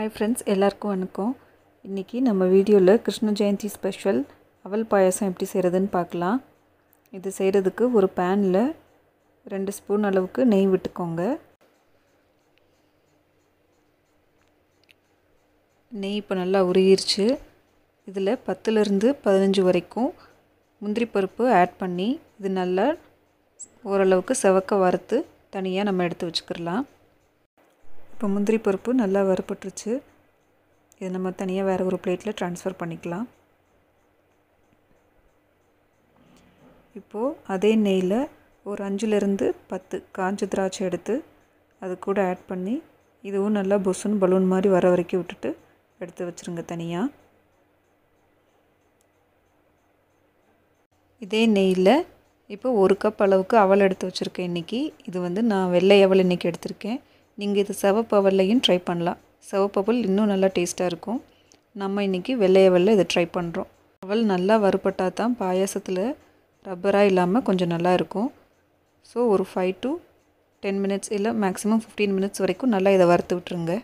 hi friends எல்லாருக்கும் வணக்கம் இன்றைக்கி நம்ம வீடியோவில் கிருஷ்ண ஜெயந்தி ஸ்பெஷல் அவல் பாயாசம் எப்படி செய்கிறதுன்னு பார்க்கலாம் இது செய்கிறதுக்கு ஒரு பேனில் ரெண்டு ஸ்பூன் அளவுக்கு நெய் விட்டுக்கோங்க நெய் இப்போ நல்லா உருகிருச்சு இதில் பத்துலேருந்து பதினஞ்சு வரைக்கும் முந்திரி பருப்பு ஆட் பண்ணி இது நல்லா ஓரளவுக்கு செவக்க வறுத்து தனியாக நம்ம எடுத்து வச்சுக்கிடலாம் இப்போ முந்திரி பருப்பு நல்லா வறுப்பட்டுருச்சு இதை நம்ம தனியாக வேறு ஒரு பிளேட்டில் ட்ரான்ஸ்ஃபர் பண்ணிக்கலாம் இப்போது அதே நெய்யில் ஒரு அஞ்சுலேருந்து பத்து காஞ்ச திராட்சை எடுத்து அது கூட ஆட் பண்ணி இதுவும் நல்லா பொசுன்னு பலூன் மாதிரி வர வரைக்கும் விட்டுட்டு எடுத்து வச்சுருங்க தனியாக இதே நெய்யில் இப்போ ஒரு கப் அளவுக்கு அவல் எடுத்து வச்சுருக்கேன் இன்றைக்கி இது வந்து நான் வெள்ளை அவல் இன்றைக்கி எடுத்திருக்கேன் நீங்கள் இது சிவப்பு அவல்லையும் ட்ரை பண்ணலாம் சிவப்பு அவல் இன்னும் நல்லா டேஸ்ட்டாக இருக்கும் நம்ம இன்றைக்கி வெள்ளை அவலில் இதை ட்ரை பண்ணுறோம் அவல் நல்லா வறுபட்டால் தான் பாயாசத்தில் ரப்பராக இல்லாமல் கொஞ்சம் நல்லா இருக்கும் ஸோ ஒரு ஃபைவ் டு டென் மினிட்ஸ் இல்லை மேக்ஸிமம் ஃபிஃப்டீன் மினிட்ஸ் வரைக்கும் நல்லா இதை வறுத்து விட்டுருங்க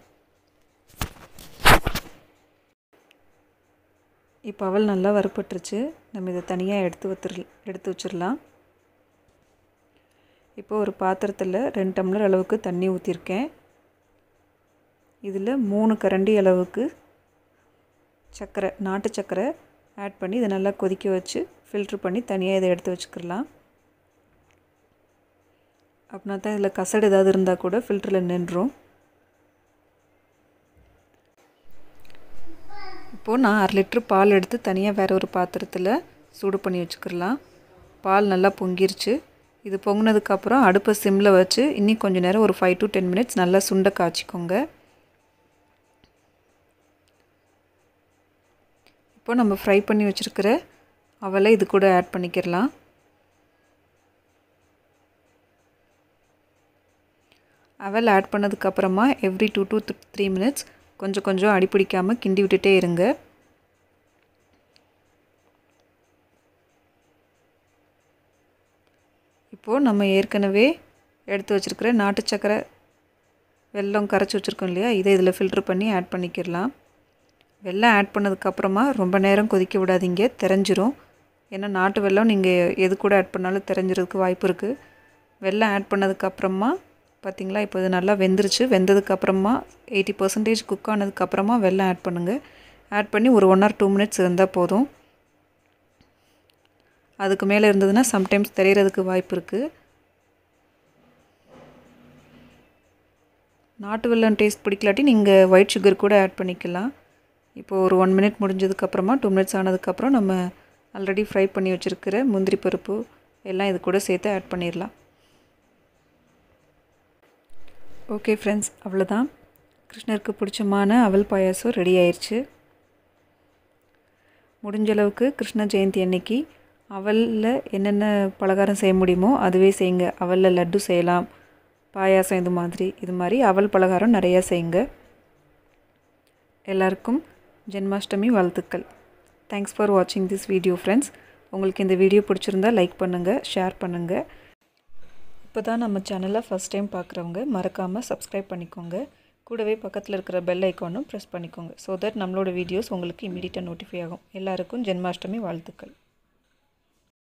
இப்போ அவல் நல்லா வறுப்பட்டுருச்சு நம்ம இதை தனியாக எடுத்து வத்துரு எடுத்து வச்சிடலாம் இப்போ ஒரு பாத்திரத்தில் ரெண்டு டம்ளர் அளவுக்கு தண்ணி ஊற்றிருக்கேன் இதில் மூணு கரண்டி அளவுக்கு சர்க்கரை நாட்டு சர்க்கரை ஆட் பண்ணி இதை நல்லா கொதிக்க வச்சு ஃபில்ட்ரு பண்ணி தனியாக இதை எடுத்து வச்சுக்கிடலாம் அப்படின்னா தான் இதில் கசடு ஏதாவது இருந்தால் கூட ஃபில்டரில் நின்றும் இப்போது நான் அரை லிட்ரு பால் எடுத்து தனியாக வேறு ஒரு பாத்திரத்தில் சூடு பண்ணி வச்சுக்கிடலாம் பால் நல்லா பொங்கிருச்சு இது பொங்கினதுக்கப்புறம் அடுப்பை சிம்மில் வச்சு இன்னி கொஞ்சம் நேரம் ஒரு ஃபைவ் டு டென் மினிட்ஸ் நல்லா சுண்டை காய்ச்சிக்கோங்க இப்போ நம்ம ஃப்ரை பண்ணி வச்சுருக்கிற அவலை இது கூட ஆட் பண்ணிக்கிடலாம் அவல் ஆட் பண்ணதுக்கப்புறமா every two to three minutes கொஞ்சம் கொஞ்சம் அடிப்பிடிக்காமல் கிண்டி விட்டுட்டே இருங்க இப்போது நம்ம ஏற்கனவே எடுத்து வச்சுருக்கிற நாட்டு சக்கரை வெல்லம் கரைச்சி வச்சுருக்கோம் இல்லையா இதை இதில் ஃபில்ட்ரு பண்ணி ஆட் பண்ணிக்கிடலாம் வெல்லம் ஆட் பண்ணதுக்கப்புறமா ரொம்ப நேரம் கொதிக்க விடாதீங்க தெரிஞ்சிரும் ஏன்னா நாட்டு வெல்லம் நீங்கள் எது கூட ஆட் பண்ணாலும் தெரிஞ்சிறதுக்கு வாய்ப்பு இருக்குது வெல்லம் ஆட் பண்ணதுக்கப்புறமா பார்த்திங்களா இப்போ இது நல்லா வெந்துருச்சு வெந்ததுக்கப்புறமா எயிட்டி பர்சன்டேஜ் குக் ஆனதுக்கப்புறமா வெல்லம் ஆட் பண்ணுங்கள் ஆட் பண்ணி ஒரு ஒன் ஆர் டூ மினிட்ஸ் இருந்தால் போதும் அதுக்கு மேலே இருந்ததுன்னா சம்டைம்ஸ் தெரியறதுக்கு வாய்ப்பு இருக்குது நாட்டு வெல்லம் டேஸ்ட் பிடிக்கலாட்டி நீங்கள் ஒயிட் சுகர் கூட ஆட் பண்ணிக்கலாம் இப்போது ஒரு ஒன் மினிட் முடிஞ்சதுக்கப்புறமா டூ மினிட்ஸ் ஆனதுக்கப்புறம் நம்ம ஆல்ரெடி ஃப்ரை பண்ணி வச்சுருக்கிற முந்திரி பருப்பு எல்லாம் இது கூட சேர்த்து ஆட் பண்ணிடலாம் ஓகே ஃப்ரெண்ட்ஸ் அவ்வளோதான் கிருஷ்ணருக்கு பிடிச்சமான அவல் பாயாசம் ரெடி ஆயிடுச்சு முடிஞ்ச அளவுக்கு கிருஷ்ண ஜெயந்தி அன்னைக்கு அவலில் என்னென்ன பலகாரம் செய்ய முடியுமோ அதுவே செய்யுங்க அவலில் லட்டு செய்யலாம் பாயாசம் இது மாதிரி இது மாதிரி அவல் பலகாரம் நிறையா செய்யுங்க எல்லாருக்கும் ஜென்மாஷ்டமி வாழ்த்துக்கள் தேங்க்ஸ் ஃபார் வாட்சிங் திஸ் வீடியோ ஃப்ரெண்ட்ஸ் உங்களுக்கு இந்த வீடியோ பிடிச்சிருந்தா லைக் பண்ணுங்கள் ஷேர் பண்ணுங்கள் இப்போ தான் நம்ம சேனலை ஃபஸ்ட் டைம் பார்க்குறவங்க மறக்காமல் சப்ஸ்கிரைப் பண்ணிக்கோங்க கூடவே பக்கத்தில் இருக்கிற பெல் ஐக்கானும் ப்ரெஸ் பண்ணிக்கோங்க ஸோ தட் நம்மளோட வீடியோஸ் உங்களுக்கு இமீடியட்டாக நோட்டிஃபை ஆகும் எல்லாருக்கும் ஜென்மாஷ்டமி வாழ்த்துக்கள்